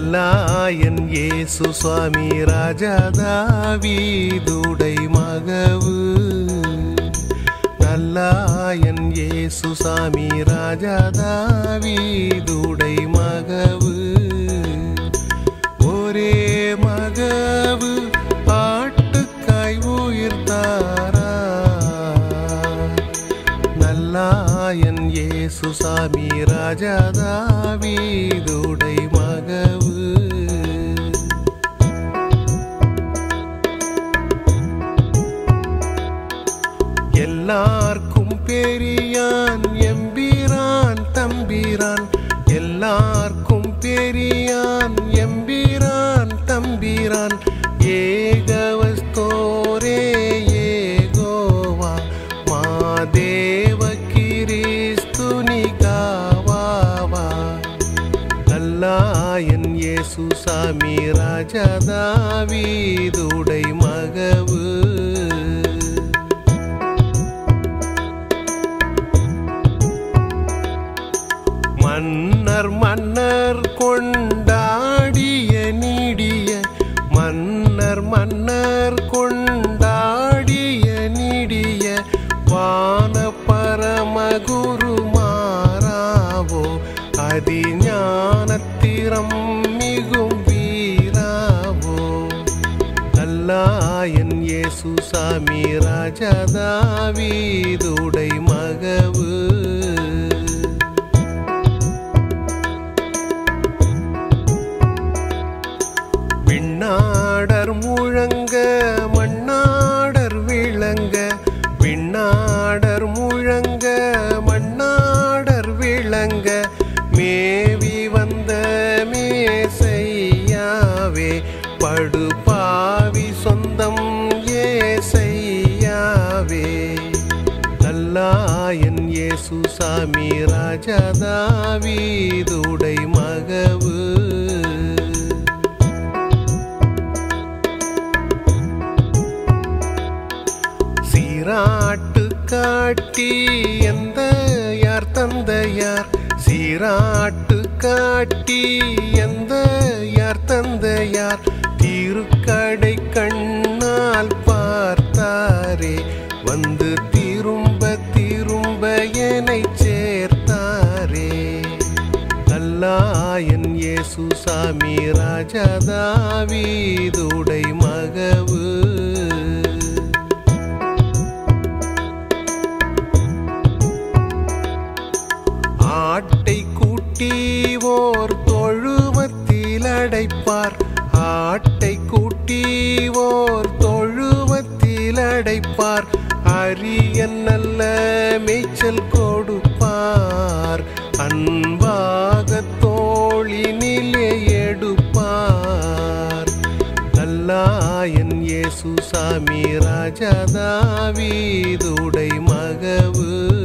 நல்லாயன் இயேசு சுவாமி ராஜாதாவீதுடை மகவு நல்லாயன் இயேசு சாமி ராஜாதாவீதுடை மகவு ஒரே மகவு ஆட்டுக்காய் உயிர்த்தாரா நல்லாயன் இயேசு சாமி ராஜாதாவீதுடை மகவு எல்லார்க்கும் பெரியான் எம்பிரான் தம்பிரான் எல்லார்க்கும் பெரியான் எம்பிரான் தம்பிரான் ஏகவஸ்தோரே ஏகோவா மாதேவ கிறிஸ்துனி காவாவா நல்லாயன் இயேசு சாமி ராஜாதாவீதுடை மகவு மன்னர் மன்னர் கொண்டாடிய நீடிய மன்னர் மன்னர் கொண்டாடிய நீடிய வான பரமகுரு மாறாவோ அதிஞானத்திறம் மிகும் வீராவோ நல்லாயன் இயேசு சாமி ராஜாதாவீதுடை மகவு விண்ணாடர் முழங்க மண்ணாடர் விளங்க விண்ணாடர் முழங்க மண்ணாடர் விளங்க மேவி வந்த மேசையாவே படுபாவி சொந்தம் ஏசையாவே நல்லாயன் இயேசு சாமி ராஜாதாவீதுடை மகவு சீராட்டு காட்டி எந்த யார் தந்தையார் சீராட்டு காட்டி எந்த யார் தந்தையார் திருக்கடை கண்ணால் பார்த்தாரே வந்து திரும்ப திரும்ப என்னை சேர்த்தாரே நல்லாயன் இயேசு சாமி ராஜாதாவீதுடை மகவு ஆட்டை கூட்டி ஓர் தொழுவத்தில் அடைப்பார் ஆட்டை கூட்டி ஓர் தொழுவத்தில் அடைப்பார் அரிய நல்ல மேய்ச்சல் கொடுப்பார் அன்பாக தோளினிலே எடுப்பார் நல்லாயன் இயேசு சாமி ராஜாதாவீதுடை மகவு